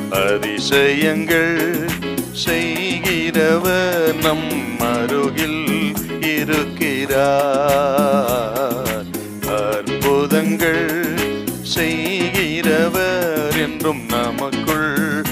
அதிசயங்கள் செய்கிறவர் நம் அருகில் இருக்கிறார் அற்புதங்கள் செய்கிறவர் என்றும் நமக்குள்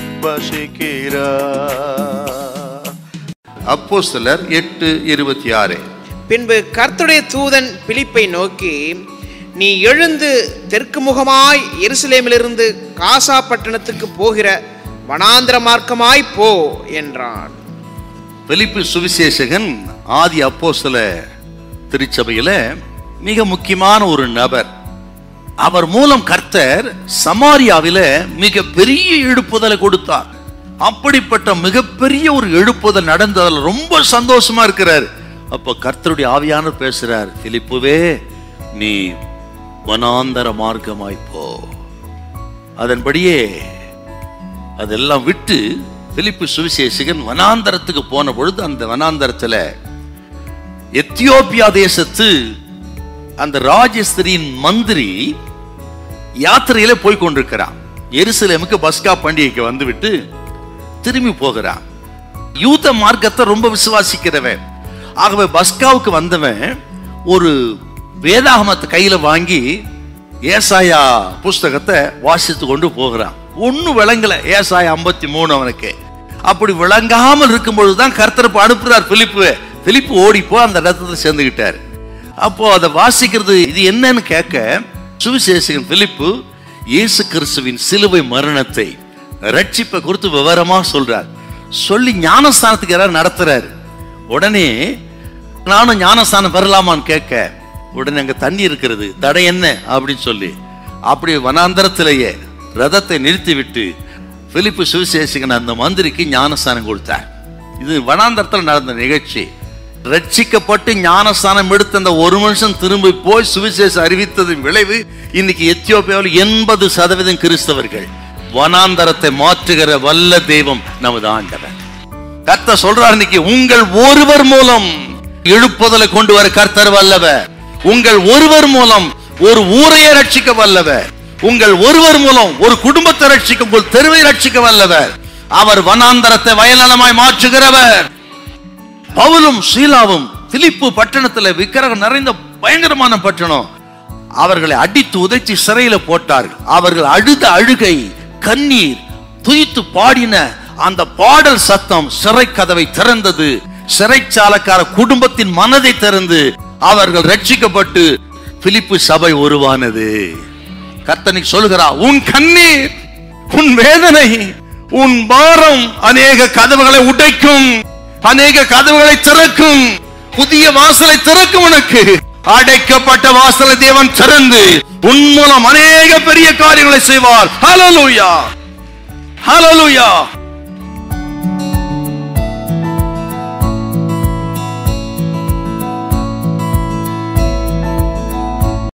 வசிக்கிறார் அப்போ சிலர் எட்டு இருபத்தி ஆறு பின்பு கர்த்தருடைய தூதன் பிலிப்பை நோக்கி நீ எழுந்து தெற்கு முகமாய் எருசலேமிலிருந்து காசா பட்டணத்துக்கு போகிற வனாந்திர மார்க்கமாய் போ என்றான் பிலிப்பு சுவிசேஷகன் ஆதி அப்போஸ்தல திருச்சபையில மிக முக்கியமான ஒரு நபர் அவர் மூலம் கர்த்தர் சமாரியாவில மிக பெரிய எழுப்புதலை கொடுத்தார் அப்படிப்பட்ட மிகப்பெரிய ஒரு எழுப்புதல் நடந்ததுல ரொம்ப சந்தோஷமா இருக்கிறார் அப்ப கர்த்தருடைய ஆவியானவர் பேசுறார் பிலிப்புவே நீ வனாந்தர மார்க்கமாய் போ அதன்படியே அதெல்லாம் விட்டு பிலிப்பு சுவிசேஷகன் வனாந்தரத்துக்கு போன பொழுது அந்த வனாந்தரத்துல எத்தியோப்பியா தேசத்து அந்த ராஜஸ்திரியின் மந்திரி யாத்திரையில போய் கொண்டிருக்கிறான் எருசலேமுக்கு பஸ்கா பண்டிகைக்கு வந்துவிட்டு திரும்பி போகிறான் யூத மார்க்கத்தை ரொம்ப விசுவாசிக்கிறவன் ஆகவே பஸ்காவுக்கு வந்தவன் ஒரு வேதாகமத்தை கையில வாங்கி ஏசாயா புஸ்தகத்தை வாசித்து கொண்டு போகிறான் ஒண்ணு விளங்கல ஏசாயா ஐம்பத்தி மூணு அவனுக்கு அப்படி விளங்காமல் இருக்கும் பொழுதுதான் கர்த்தர் இப்ப அனுப்புறார் பிலிப்பு பிலிப்பு ஓடிப்போ அந்த இடத்துல சேர்ந்துகிட்டார் அப்போ அதை வாசிக்கிறது இது என்னன்னு கேட்க சுவிசேஷகன் பிலிப்பு இயேசு கிறிஸ்துவின் சிலுவை மரணத்தை ரட்சிப்பை குறித்து விவரமா சொல்றார் சொல்லி ஞானஸ்தானத்துக்கு யாராவது நடத்துறாரு உடனே நானும் ஞானஸ்தானம் பெறலாமான்னு கேட்க உடனே அங்க தண்ணி இருக்கிறது தடை என்ன அப்படின்னு சொல்லி அப்படி வனாந்தரத்திலேயே ரதத்தை நிறுத்தி விட்டு பிலிப்பு சுவிசேஷகன் அந்த மந்திரிக்கு ஞானஸ்தானம் கொடுத்தார் இது வனாந்தரத்தில் நடந்த நிகழ்ச்சி ரட்சிக்கப்பட்டு ஞானஸ்தானம் எடுத்த அந்த ஒரு மனுஷன் திரும்பி போய் சுவிசேஷம் அறிவித்ததின் விளைவு இன்னைக்கு எத்தியோப்பியாவில் எண்பது சதவீதம் கிறிஸ்தவர்கள் வனாந்தரத்தை மாற்றுகிற வல்ல தெய்வம் நமது ஆண்டவர் கர்த்தர் சொல்றார் இன்னைக்கு உங்கள் ஒருவர் மூலம் எழுப்புதலை கொண்டு வர கர்த்தர் வல்லவர் உங்கள் ஒருவர் மூலம் ஒரு ஊரையே ரட்சிக்க வல்லவர் உங்கள் ஒருவர் மூலம் ஒரு குடும்பத்தை ரட்சிக்க உங்கள் தெருவை ரட்சிக்க வல்லவர் அவர் வனாந்தரத்தை வயநலமாய் மாற்றுகிறவர் பவுலும் சீலாவும் பிலிப்பு பட்டணத்துல விக்கிரகம் நிறைந்த பயங்கரமான பட்டணம் அவர்களை அடித்து உதைத்து சிறையில போட்டார்கள் அவர்கள் அழுத அழுகை கண்ணீர் துய்த்து பாடின அந்த பாடல் சத்தம் சிறை கதவை திறந்தது சிறைச்சாலக்கார குடும்பத்தின் மனதை திறந்து அவர்கள் ரட்சிக்கப்பட்டு பிலிப்பு சபை உருவானது கர்த்தனிக்கு சொல்லுகிறா உன் கண்ணீர் உன் வேதனை உன் பாரம் அநேக கதவுகளை உடைக்கும் அநேக கதவுகளை திறக்கும் புதிய வாசலை திறக்கும் உனக்கு அடைக்கப்பட்ட வாசலை தேவன் திறந்து உன் மூலம் அநேக பெரிய காரியங்களை செய்வார் ஹalleluya ஹalleluya